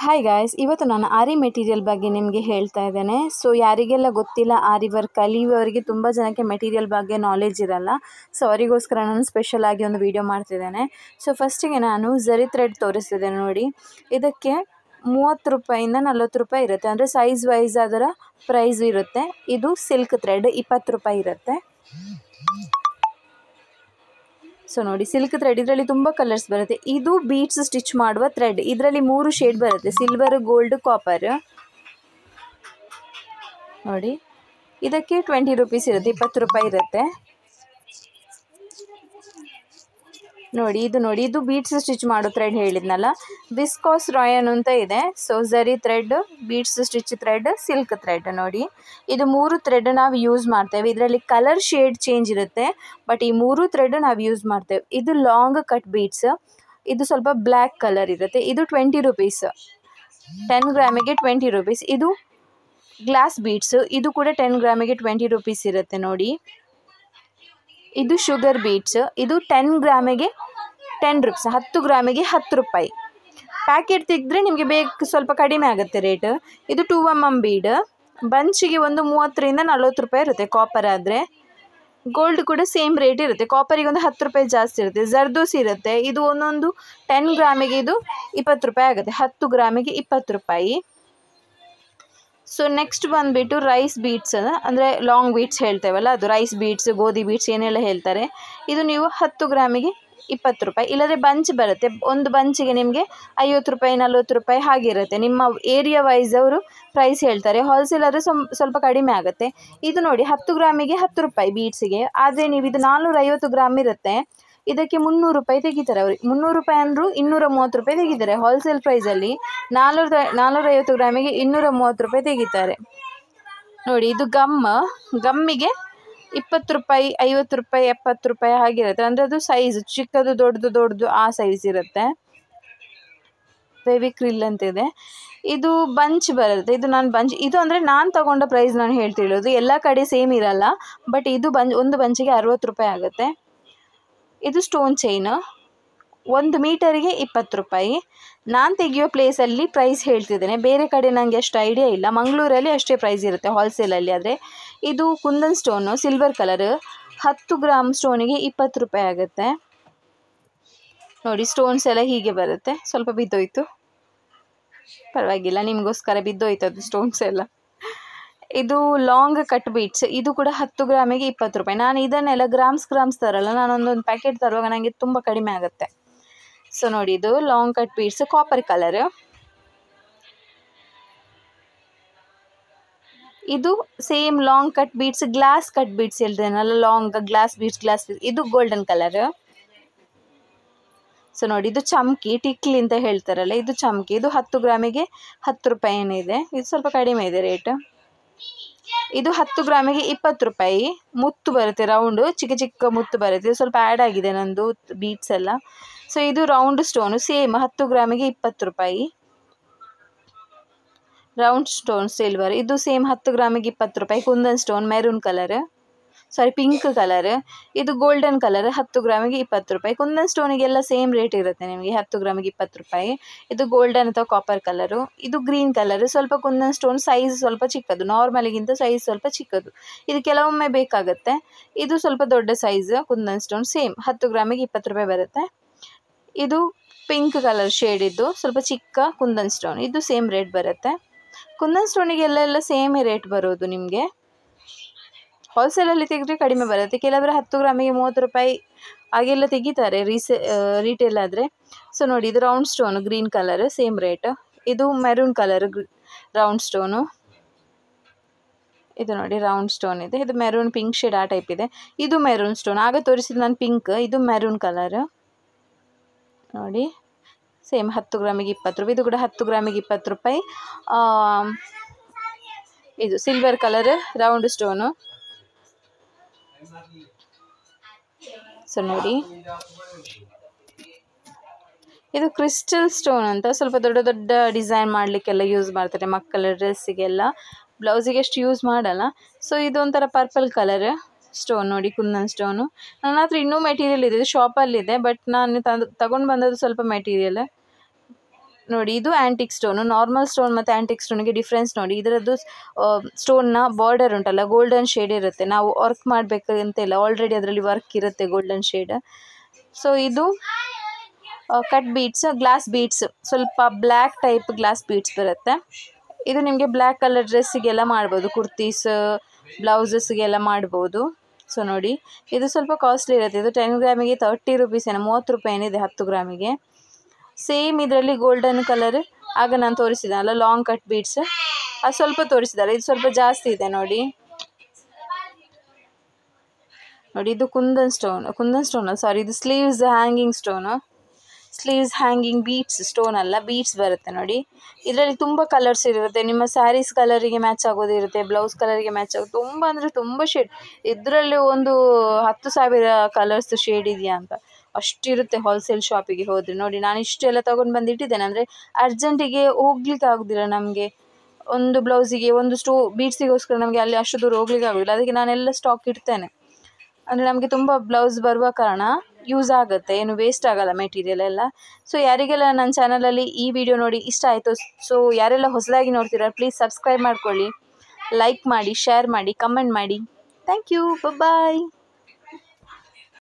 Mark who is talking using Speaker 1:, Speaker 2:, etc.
Speaker 1: hi guys ಇವತ್ತು ನಾನು ಆರಿ material ಬಗ್ಗೆ ನಿಮಗೆ ಹೇಳ್ತಾ ಇದ್ದೇನೆ ಸೊ ಯಾರಿಗೆಲ್ಲ ಗೊತ್ತಿಲ್ಲ ಆರಿ ವರ್ಕ್ ಕಲಿಯುವವರಿಗೆ ತುಂಬ ಜನಕ್ಕೆ ಮೆಟೀರಿಯಲ್ ಬಗ್ಗೆ ನಾಲೆಜ್ ಇರಲ್ಲ ಸೊ ಅವರಿಗೋಸ್ಕರ ನಾನು ಸ್ಪೆಷಲ್ ಆಗಿ ಒಂದು ವಿಡಿಯೋ ಮಾಡ್ತಿದ್ದೇನೆ ಸೊ ಫಸ್ಟಿಗೆ ನಾನು ಝರಿ ಥ್ರೆಡ್ ತೋರಿಸ್ತಿದ್ದೇನೆ ನೋಡಿ ಇದಕ್ಕೆ ಮೂವತ್ತು ರೂಪಾಯಿಂದ ನಲ್ವತ್ತು ರೂಪಾಯಿ ಇರುತ್ತೆ ಅಂದರೆ ಸೈಜ್ ವೈಸ್ ಅದರ ಪ್ರೈಸ್ ಇರುತ್ತೆ ಇದು ಸಿಲ್ಕ್ ಥ್ರೆಡ್ ಇಪ್ಪತ್ತು ರೂಪಾಯಿ ಇರುತ್ತೆ ಸೊ ನೋಡಿ ಸಿಲ್ಕ್ ಥ್ರೆಡ್ ಇದರಲ್ಲಿ ತುಂಬ ಕಲರ್ಸ್ ಬರುತ್ತೆ ಇದು ಬೀಟ್ಸ್ ಸ್ಟಿಚ್ ಮಾಡುವ ಥ್ರೆಡ್ ಇದರಲ್ಲಿ ಮೂರು ಶೇಡ್ ಬರುತ್ತೆ ಸಿಲ್ವರ್ ಗೋಲ್ಡ್ ಕಾಪರ್ ನೋಡಿ ಇದಕ್ಕೆ ಟ್ವೆಂಟಿ ರುಪೀಸ್ ಇರುತ್ತೆ ಇಪ್ಪತ್ತು ರೂಪಾಯಿ ಇರುತ್ತೆ ನೋಡಿ ಇದು ನೋಡಿ ಇದು ಬೀಟ್ಸ್ ಸ್ಟಿಚ್ ಮಾಡೋ ಥ್ರೆಡ್ ಹೇಳಿದ್ನಲ್ಲ ವಿಸ್ಕಾಸ್ ರಾಯನ್ ಅಂತ ಇದೆ so zari thread beads stitch thread silk thread ನೋಡಿ ಇದು ಮೂರು ಥ್ರೆಡ್ ನಾವು ಯೂಸ್ ಮಾಡ್ತೇವೆ ಇದರಲ್ಲಿ ಕಲರ್ ಶೇಡ್ ಚೇಂಜ್ ಇರುತ್ತೆ ಬಟ್ ಈ ಮೂರು ಥ್ರೆಡ್ ನಾವು ಯೂಸ್ ಮಾಡ್ತೇವೆ ಇದು ಲಾಂಗ್ ಕಟ್ ಬೀಟ್ಸ್ ಇದು ಸ್ವಲ್ಪ ಬ್ಲ್ಯಾಕ್ ಕಲರ್ ಇರುತ್ತೆ ಇದು ಟ್ವೆಂಟಿ ರುಪೀಸ್ ಟೆನ್ ಗ್ರಾಮಿಗೆ ಟ್ವೆಂಟಿ ರುಪೀಸ್ ಇದು ಗ್ಲಾಸ್ ಬೀಟ್ಸ್ ಇದು ಕೂಡ ಟೆನ್ ಗ್ರಾಮಿಗೆ ಟ್ವೆಂಟಿ ರುಪೀಸ್ ಇರುತ್ತೆ ನೋಡಿ ಇದು ಶುಗರ್ ಬೀಟ್ಸ್ ಇದು ಟೆನ್ ಗ್ರಾಮಿಗೆ ಟೆನ್ ರುಪೀಸ್ ಹತ್ತು ಗ್ರಾಮಿಗೆ ಹತ್ತು ರೂಪಾಯಿ ಪ್ಯಾಕೆಟ್ ತೆಗೆದ್ರೆ ನಿಮಗೆ ಬೇಕು ಸ್ವಲ್ಪ ಕಡಿಮೆ ಆಗುತ್ತೆ ರೇಟ್ ಇದು ಟೂ ಎಮ್ ಎಮ್ ಬೀಡ್ ಬಂಚಿಗೆ ಒಂದು ಮೂವತ್ತರಿಂದ ನಲ್ವತ್ತು ರೂಪಾಯಿ ಇರುತ್ತೆ ಕಾಪರ್ ಆದರೆ ಗೋಲ್ಡ್ ಕೂಡ ಸೇಮ್ ರೇಟ್ ಇರುತ್ತೆ ಕಾಪರಿಗೆ ಒಂದು ಹತ್ತು ರೂಪಾಯಿ ಜಾಸ್ತಿ ಇರುತ್ತೆ ಜರ್ದೋಸಿ ಇರುತ್ತೆ ಇದು ಒಂದೊಂದು ಟೆನ್ ಗ್ರಾಮಿಗೆ ಇದು ಇಪ್ಪತ್ತು ರೂಪಾಯಿ ಆಗುತ್ತೆ ಹತ್ತು ಗ್ರಾಮಿಗೆ ಇಪ್ಪತ್ತು ರೂಪಾಯಿ ಸೊ ನೆಕ್ಸ್ಟ್ ಬಂದುಬಿಟ್ಟು ರೈಸ್ ಬೀಟ್ಸ್ ಅಂದರೆ ಲಾಂಗ್ ಬೀಟ್ಸ್ ಹೇಳ್ತೇವಲ್ಲ ಅದು ರೈಸ್ ಬೀಟ್ಸ್ ಗೋಧಿ ಬೀಟ್ಸ್ ಏನೆಲ್ಲ ಹೇಳ್ತಾರೆ ಇದು ನೀವು ಹತ್ತು ಗ್ರಾಮಿಗೆ ಇಪ್ಪತ್ತು ರೂಪಾಯಿ ಇಲ್ಲದ್ರೆ ಬಂಚ್ ಬರುತ್ತೆ ಒಂದು ಬಂಚಿಗೆ ನಿಮಗೆ ಐವತ್ತು ರೂಪಾಯಿ ನಲ್ವತ್ತು ರೂಪಾಯಿ ಹಾಗಿರುತ್ತೆ ನಿಮ್ಮ ಏರಿಯಾ ವೈಸ್ ಅವರು ಪ್ರೈಸ್ ಹೇಳ್ತಾರೆ ಹೋಲ್ಸೇಲ್ ಆದರೆ ಸ್ವಲ್ಪ ಕಡಿಮೆ ಆಗುತ್ತೆ ಇದು ನೋಡಿ ಹತ್ತು ಗ್ರಾಮಿಗೆ ಹತ್ತು ರೂಪಾಯಿ ಬೀಟ್ಸಿಗೆ ಆದರೆ ನೀವು ಇದು ನಾನ್ನೂರ ಐವತ್ತು ಗ್ರಾಮ್ ಇರುತ್ತೆ ಇದಕ್ಕೆ ಮುನ್ನೂರು ರೂಪಾಯಿ ತೆಗಿತಾರೆ ಅವ್ರಿಗೆ ಮುನ್ನೂರು ರೂಪಾಯಿ ಅಂದರೂ ಇನ್ನೂರ ಮೂವತ್ತು ರೂಪಾಯಿ ತೆಗಿತಾರೆ ಹೋಲ್ಸೇಲ್ ಪ್ರೈಸಲ್ಲಿ ನಾನ್ನೂರ ನಾನ್ನೂರೈವತ್ತು ಗ್ರಾಮಿಗೆ ಇನ್ನೂರ ಮೂವತ್ತು ರೂಪಾಯಿ ತೆಗಿತಾರೆ ನೋಡಿ ಇದು ಗಮ್ಮ ಗಮ್ಮಿಗೆ ಇಪ್ಪತ್ತು ರೂಪಾಯಿ ಐವತ್ತು ರೂಪಾಯಿ ಎಪ್ಪತ್ತು ರೂಪಾಯಿ ಹಾಗಿರುತ್ತೆ ಅಂದರೆ ಅದು ಸೈಜ್ ಚಿಕ್ಕದು ದೊಡ್ಡದು ದೊಡ್ಡದು ಆ ಸೈಜ್ ಇರುತ್ತೆ ಬೇಬಿ ಕ್ರಿಲ್ ಅಂತ ಇದೆ ಇದು ಬಂಚ್ ಬರುತ್ತೆ ಇದು ನಾನು ಬಂಚ್ ಇದು ಅಂದರೆ ನಾನು ತಗೊಂಡ ಪ್ರೈಸ್ ನಾನು ಹೇಳ್ತಿರೋದು ಎಲ್ಲ ಕಡೆ ಸೇಮ್ ಇರಲ್ಲ ಬಟ್ ಇದು ಬಂಚ್ ಒಂದು ಬಂಚಿಗೆ ಅರುವತ್ತು ರೂಪಾಯಿ ಆಗುತ್ತೆ ಇದು ಸ್ಟೋನ್ ಚೈನ್ ಒಂದು ಮೀಟರಿಗೆ ಇಪ್ಪತ್ತು ರೂಪಾಯಿ ನಾನು ತೆಗಿಯೋ ಪ್ಲೇಸಲ್ಲಿ ಪ್ರೈಸ್ ಹೇಳ್ತಿದ್ದೇನೆ ಬೇರೆ ಕಡೆ ನನಗೆ ಅಷ್ಟು ಐಡಿಯಾ ಇಲ್ಲ ಮಂಗಳೂರಲ್ಲಿ ಅಷ್ಟೇ ಪ್ರೈಸ್ ಇರುತ್ತೆ ಹೋಲ್ಸೇಲಲ್ಲಿ ಆದರೆ ಇದು ಕುಂದನ್ ಸ್ಟೋನು ಸಿಲ್ವರ್ ಕಲರ್ ಹತ್ತು ಗ್ರಾಮ್ ಸ್ಟೋನಿಗೆ ಇಪ್ಪತ್ತು ರೂಪಾಯಿ ಆಗುತ್ತೆ ನೋಡಿ ಸ್ಟೋನ್ಸ್ ಎಲ್ಲ ಹೀಗೆ ಬರುತ್ತೆ ಸ್ವಲ್ಪ ಬಿದ್ದೋಯ್ತು ಪರವಾಗಿಲ್ಲ ನಿಮಗೋಸ್ಕರ ಬಿದ್ದೋಯ್ತು ಅದು ಸ್ಟೋನ್ಸ್ ಎಲ್ಲ ಇದು ಲಾಂಗ್ ಕಟ್ ಬೀಟ್ಸ್ ಇದು ಕೂಡ ಹತ್ತು ಗ್ರಾಮಿಗೆ ಇಪ್ಪತ್ತು ರೂಪಾಯಿ ನಾನು ಇದನ್ನೆಲ್ಲ ಗ್ರಾಮ್ಸ್ ಗ್ರಾಮ್ಸ್ ತರಲ್ಲ ನಾನೊಂದೊಂದು ಪ್ಯಾಕೆಟ್ ತರುವಾಗ ನನಗೆ ತುಂಬ ಕಡಿಮೆ ಆಗುತ್ತೆ ಸೊ ನೋಡಿ ಇದು long cut beads copper colour ಇದು same long cut beads glass cut beads ಹೇಳ್ತೇನಲ್ಲ long glass beads glass beads ಇದು ಗೋಲ್ಡನ್ ಕಲರ್ ಸೊ ನೋಡಿ ಇದು ಚಮ್ಕಿ ಟಿಕ್ಲಿ ಅಂತ ಹೇಳ್ತಾರಲ್ಲ ಇದು ಚಮ್ಕಿ ಇದು ಹತ್ತು ಗ್ರಾಮಿಗೆ ಹತ್ತು ರೂಪಾಯಿ ಏನಿದೆ ಇದು ಸ್ವಲ್ಪ ಕಡಿಮೆ ಇದೆ ರೇಟ್ ಇದು ಹತ್ತು ಗ್ರಾಮಿಗೆ ಇಪ್ಪತ್ತು ರೂಪಾಯಿ ಮುತ್ತು ಬರುತ್ತೆ ರೌಂಡು ಚಿಕ್ಕ ಚಿಕ್ಕ ಮುತ್ತು ಬರುತ್ತೆ ಇದು ಸ್ವಲ್ಪ ಆ್ಯಡ್ ಆಗಿದೆ ನಂದು ಬೀಟ್ಸ್ ಎಲ್ಲ ಸೊ ಇದು ರೌಂಡ್ ಸ್ಟೋನು ಸೇಮ್ ಹತ್ತು ಗ್ರಾಮಿಗೆ ಇಪ್ಪತ್ತು ರೂಪಾಯಿ ರೌಂಡ್ ಸ್ಟೋನ್ ಸಿಲ್ವರ್ ಇದು ಸೇಮ್ ಹತ್ತು ಗ್ರಾಮಿಗೆ ಇಪ್ಪತ್ತು ರೂಪಾಯಿ kundan stone maroon colour sorry pink colour ಇದು ಗೋಲ್ಡನ್ ಕಲರ್ ಹತ್ತು ಗ್ರಾಮಿಗೆ ಇಪ್ಪತ್ತು ರೂಪಾಯಿ ಕುಂದನ್ ಸ್ಟೋನಿಗೆಲ್ಲ ಸೇಮ್ ರೇಟ್ ಇರುತ್ತೆ ನಿಮಗೆ ಹತ್ತು ಗ್ರಾಮಿಗೆ ಇಪ್ಪತ್ತು ರೂಪಾಯಿ ಇದು ಗೋಲ್ಡನ್ ಅಥವಾ ಕಾಪರ್ ಕಲರು ಇದು ಗ್ರೀನ್ ಕಲರ್ ಸ್ವಲ್ಪ ಕುಂದನ್ ಸ್ಟೋನ್ ಸೈಜ್ ಸ್ವಲ್ಪ ಚಿಕ್ಕದು ನಾರ್ಮಲಿಗಿಂತ ಸೈಜ್ ಸ್ವಲ್ಪ ಚಿಕ್ಕದು ಇದು ಕೆಲವೊಮ್ಮೆ ಬೇಕಾಗುತ್ತೆ ಇದು ಸ್ವಲ್ಪ ದೊಡ್ಡ ಸೈಜ್ ಕುಂದನ್ ಸ್ಟೋನ್ ಸೇಮ್ ಹತ್ತು ಗ್ರಾಮಿಗೆ ಇಪ್ಪತ್ತು ರೂಪಾಯಿ ಬರುತ್ತೆ ಇದು ಪಿಂಕ್ ಕಲರ್ ಶೇಡ್ ಇದ್ದು ಸ್ವಲ್ಪ ಚಿಕ್ಕ ಕುಂದನ್ ಸ್ಟೋನ್ ಇದು ಸೇಮ್ ರೇಟ್ ಬರುತ್ತೆ ಕುಂದನ್ ಸ್ಟೋನಿಗೆಲ್ಲ ಎಲ್ಲ ಸೇಮೇ ರೇಟ್ ಬರೋದು ನಿಮಗೆ ಹೋಲ್ಸೇಲಲ್ಲಿ ತೆಗೆದ್ರೆ ಕಡಿಮೆ ಬರುತ್ತೆ ಕೆಲವರು ಹತ್ತು ಗ್ರಾಮಿಗೆ ಮೂವತ್ತು ರೂಪಾಯಿ ಹಾಗೆಲ್ಲ ತೆಗಿತಾರೆ ರೀಸೇ ರೀಟೇಲ್ ಆದರೆ ಸೊ ನೋಡಿ ಇದು round stone green colour same rate ಇದು ಮೆರೂನ್ ಕಲರ್ ರೌಂಡ್ ಸ್ಟೋನು ಇದು ನೋಡಿ ರೌಂಡ್ ಸ್ಟೋನ್ ಇದೆ ಇದು ಮೆರೂನ್ ಪಿಂಕ್ ಶೇಡ್ ಆ ಟೈಪ್ ಇದೆ ಇದು ಮೆರೂನ್ ಸ್ಟೋನ್ ಆಗ ತೋರಿಸಿದ ನಾನು ಪಿಂಕ್ ಇದು ಮೆರೂನ್ ಕಲರ್ ನೋಡಿ ಸೇಮ್ ಹತ್ತು ಗ್ರಾಮಿಗೆ ಇಪ್ಪತ್ತು ರೂಪಾಯಿ ಇದು ಕೂಡ ಹತ್ತು ಗ್ರಾಮಿಗೆ ಇಪ್ಪತ್ತು ರೂಪಾಯಿ ಇದು silver colour round stone so ನೋಡಿ ಇದು ಕ್ರಿಸ್ಟಲ್ ಸ್ಟೋನ್ ಅಂತ ಸ್ವಲ್ಪ ದೊಡ್ಡ ದೊಡ್ಡ ಡಿಸೈನ್ ಮಾಡಲಿಕ್ಕೆಲ್ಲ ಯೂಸ್ ಮಾಡ್ತಾರೆ ಮಕ್ಕಳ ಡ್ರೆಸ್ಸಿಗೆಲ್ಲ ಬ್ಲೌಸಿಗೆ ಅಷ್ಟು ಯೂಸ್ ಮಾಡಲ್ಲ ಸೊ ಇದು ಒಂಥರ ಪರ್ಪಲ್ ಕಲರ್ ಸ್ಟೋನ್ ನೋಡಿ ಕುಂದನ್ ಸ್ಟೋನು ನನ್ನ ಹತ್ರ ಇನ್ನೂ ಮೆಟೀರಿಯಲ್ ಇದೆ ಶಾಪಲ್ಲಿದೆ ಬಟ್ ನಾನು ತಂದು ತಗೊಂಡು ಬಂದದ್ದು ಸ್ವಲ್ಪ ಮೆಟೀರಿಯಲ್ ನೋಡಿ ಇದು ಆ್ಯಂಟಿಕ್ ಸ್ಟೋನು ನಾರ್ಮಲ್ ಸ್ಟೋನ್ ಮತ್ತು ಆ್ಯಂಟಿಕ್ ಸ್ಟೋನಿಗೆ ಡಿಫ್ರೆನ್ಸ್ ನೋಡಿ ಇದರದ್ದು ಸ್ಟೋನ್ನ ಬಾರ್ಡರ್ ಉಂಟಲ್ಲ ಗೋಲ್ಡನ್ ಶೇಡ್ ಇರುತ್ತೆ ನಾವು ವರ್ಕ್ ಮಾಡಬೇಕಂತಿಲ್ಲ ಆಲ್ರೆಡಿ ಅದರಲ್ಲಿ ವರ್ಕ್ ಇರುತ್ತೆ ಗೋಲ್ಡನ್ ಶೇಡ್ ಸೊ ಇದು ಕಟ್ ಬೀಡ್ಸ್ ಗ್ಲಾಸ್ ಬೀಡ್ಸ್ ಸ್ವಲ್ಪ ಬ್ಲ್ಯಾಕ್ ಟೈಪ್ ಗ್ಲಾಸ್ ಬೀಡ್ಸ್ ಬರುತ್ತೆ ಇದು ನಿಮಗೆ ಬ್ಲ್ಯಾಕ್ ಕಲರ್ ಡ್ರೆಸ್ಸಿಗೆಲ್ಲ ಮಾಡ್ಬೋದು ಕುರ್ತೀಸ್ ಬ್ಲೌಸಸ್ಗೆಲ್ಲ ಮಾಡ್ಬೋದು ಸೊ ನೋಡಿ ಇದು ಸ್ವಲ್ಪ ಕಾಸ್ಟ್ಲಿ ಇರುತ್ತೆ ಇದು ಟೆನ್ ಗ್ರಾಮಿಗೆ ತರ್ಟಿ ರುಪೀಸ್ ಏನೋ ಮೂವತ್ತು ರೂಪಾಯಿ ಏನಿದೆ ಹತ್ತು ಗ್ರಾಮಿಗೆ ಸೇಮ್ ಇದರಲ್ಲಿ ಗೋಲ್ಡನ್ ಕಲರ್ ಆಗ ನಾನು ತೋರಿಸಿದೆನಲ್ಲ ಲಾಂಗ್ ಕಟ್ ಬೀಡ್ಸ್ ಅದು ಸ್ವಲ್ಪ ತೋರಿಸಿದ್ದಾರೆ ಇದು ಸ್ವಲ್ಪ ಜಾಸ್ತಿ ಇದೆ ನೋಡಿ ನೋಡಿ ಇದು ಕುಂದನ್ ಸ್ಟೋನ್ ಕುಂದನ್ ಸ್ಟೋನ್ ಸಾರಿ ಇದು sleeves hanging stone sleeves hanging beads stone ಅಲ್ಲ ಬೀಟ್ಸ್ ಬರುತ್ತೆ ನೋಡಿ ಇದರಲ್ಲಿ ತುಂಬ ಕಲರ್ಸ್ ಇರುತ್ತೆ ನಿಮ್ಮ ಸ್ಯಾರೀಸ್ ಕಲರಿಗೆ ಮ್ಯಾಚ್ ಆಗೋದಿರುತ್ತೆ ಬ್ಲೌಸ್ ಕಲರಿಗೆ ಮ್ಯಾಚ್ ಆಗೋದು ತುಂಬ ಅಂದರೆ ತುಂಬ ಶೇಡ್ ಇದರಲ್ಲಿ ಒಂದು ಹತ್ತು ಸಾವಿರ ಕಲರ್ಸ್ ಶೇಡ್ ಇದೆಯಾ ಅಂತ ಅಷ್ಟಿರುತ್ತೆ ಹೋಲ್ಸೇಲ್ ಶಾಪಿಗೆ ಹೋದರೆ ನೋಡಿ ನಾನು ಇಷ್ಟೆಲ್ಲ ತೊಗೊಂಡು ಬಂದು ಇಟ್ಟಿದ್ದೇನೆ ಅಂದರೆ ಅರ್ಜೆಂಟಿಗೆ ಹೋಗ್ಲಿಕ್ಕೆ ಆಗೋದಿಲ್ಲ ನಮಗೆ ಒಂದು ಬ್ಲೌಸಿಗೆ ಒಂದು ಸ್ಟೋ ಬೀಟ್ಸಿಗೋಸ್ಕರ ನಮಗೆ ಅಲ್ಲಿ ಅಷ್ಟು ದೂರ ಹೋಗ್ಲಿಕ್ಕೆ ಆಗೋದಿಲ್ಲ ಅದಕ್ಕೆ ನಾನೆಲ್ಲ ಸ್ಟಾಕ್ ಇಡ್ತೇನೆ ಅಂದರೆ ನಮಗೆ ತುಂಬ ಬ್ಲೌಸ್ ಬರುವ ಕಾರಣ ಯೂಸ್ ಆಗುತ್ತೆ ಏನು ವೇಸ್ಟ್ ಆಗಲ್ಲ ಮೆಟೀರಿಯಲ್ ಎಲ್ಲ ಸೊ ಯಾರಿಗೆಲ್ಲ ನನ್ನ ಚಾನಲಲ್ಲಿ ಈ ವಿಡಿಯೋ ನೋಡಿ ಇಷ್ಟ ಆಯಿತು ಸೊ ಯಾರೆಲ್ಲ ಹೊಸದಾಗಿ ನೋಡ್ತೀರಾ ಪ್ಲೀಸ್ ಸಬ್ಸ್ಕ್ರೈಬ್ ಮಾಡ್ಕೊಳ್ಳಿ ಲೈಕ್ ಮಾಡಿ ಶೇರ್ ಮಾಡಿ ಕಮೆಂಟ್ ಮಾಡಿ ಥ್ಯಾಂಕ್ ಯು ಬಾಯ್